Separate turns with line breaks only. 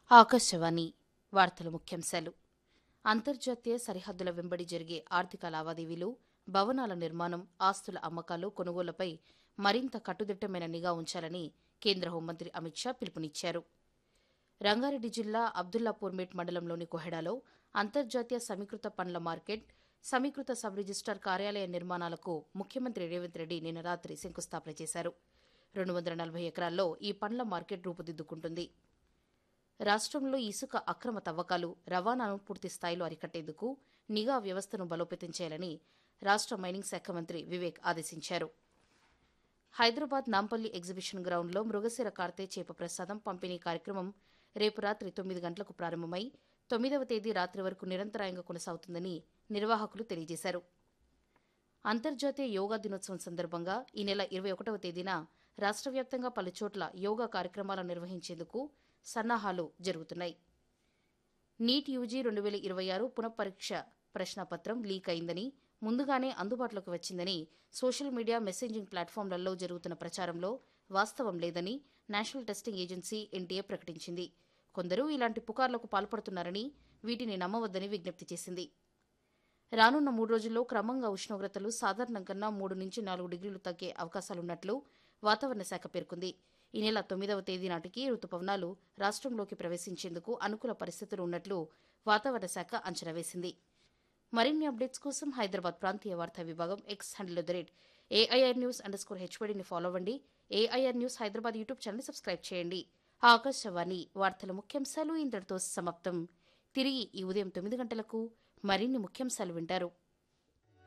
ఆకాశవాణి వార్తల ముఖ్యాంశాలు అంతర్జాతీయ సరిహద్దుల వెంబడి జరిగే ఆర్థిక లావాదేవీలు భవనాల నిర్మాణం ఆస్తుల అమ్మకాలు కొనుగోళ్లపై మరింత కట్టుదిట్టమైన నిఘా ఉంచాలని కేంద్ర హోంమంత్రి అమిత్ షా పిలుపునిచ్చారు రంగారెడ్డి జిల్లా అబ్దుల్లాపూర్మేట్ మండలంలోని కొహెడాలో అంతర్జాతీయ సమీకృత పండ్ల మార్కెట్ సమీకృత సబ్ రిజిస్టార్ కార్యాలయ నిర్మాణాలకు ముఖ్యమంత్రి రేవంత్ రెడ్డి నిన్న రాత్రి శంకుస్థాపన చేశారు రెండు వందల నలభై ఎకరాల్లో ఈ పండ్ల మార్కెట్ రూపుదిద్దుకుంటుంది రాష్ట్రంలో ఇసుక అక్రమ తవ్వకాలు రవాణాను పూర్తి స్థాయిలో అరికట్టేందుకు నిఘా వ్యవస్థను బలోపేతం చేయాలని రాష్ట్ర మైనింగ్ శాఖ మంత్రి వివేక్ ఆదేశించారు హైదరాబాద్ నాంపల్లి ఎగ్జిబిషన్ గ్రౌండ్లో మృగశిర కార్తె చేప ప్రసాదం పంపిణీ కార్యక్రమం రేపు రాత్రి తొమ్మిది గంటలకు ప్రారంభమై తొమ్మిదవ తేదీ రాత్రి వరకు నిరంతరాయంగా కొనసాగుతుందని నిర్వాహకులు తెలియజేశారు అంతర్జాతీయ యోగా దినోత్సవం సందర్భంగా ఈ నెల ఇరవై ఒకటవ తేదీన రాష్ట్ర వ్యాప్తంగా పలుచోట్ల యోగా కార్యక్రమాలు నిర్వహించేందుకు సన్నాహాలు జరుగుతున్నాయి నీట్ యూజీ రెండు వేల ఇరవై ఆరు పునఃపరీక్ష ప్రశ్నపత్రం లీక్ అయిందని ముందుగానే అందుబాటులోకి వచ్చిందని సోషల్ మీడియా మెసేజింగ్ ప్లాట్ఫామ్లలో జరుగుతున్న ప్రచారంలో వాస్తవం లేదని నేషనల్ టెస్టింగ్ ఏజెన్సీ ఎన్టీఏ ప్రకటించింది కొందరు ఇలాంటి పుకార్లకు పాల్పడుతున్నారని వీటిని నమ్మవద్దని విజ్ఞప్తి చేసింది రానున్న మూడు రోజుల్లో క్రమంగా ఉష్ణోగ్రతలు సాధారణం కన్నా మూడు నుంచి నాలుగు డిగ్రీలు తగ్గే అవకాశాలున్నట్లు వాతావరణ శాఖ పేర్కొంది ఈ నెల తొమ్మిదవ తేదీ నాటికి రుతుపవనాలు రాష్ట్రంలోకి ప్రవేశించేందుకు అనుకూల పరిస్థితులు ఉన్నట్లు వాతావరణ శాఖ అంచనా వేసింది మరిన్ని అప్డేట్స్ కోసం హైదరాబాద్ ప్రాంతీయ వార్తా విభాగం X handle the rate AIR news under score హెచ్వడిని ఫాలో అవ్వండి AIR news Hyderabad YouTube channel subscribe చేయండి ఆకాశవాణి వార్తల ముఖ్యాంశాలు ఇంతటితో సమాప్తం తిరిగి ఈ ఉదయం తొమ్మిది గంటలకు మరిన్ని ముఖ్యాంశాలు వింటారు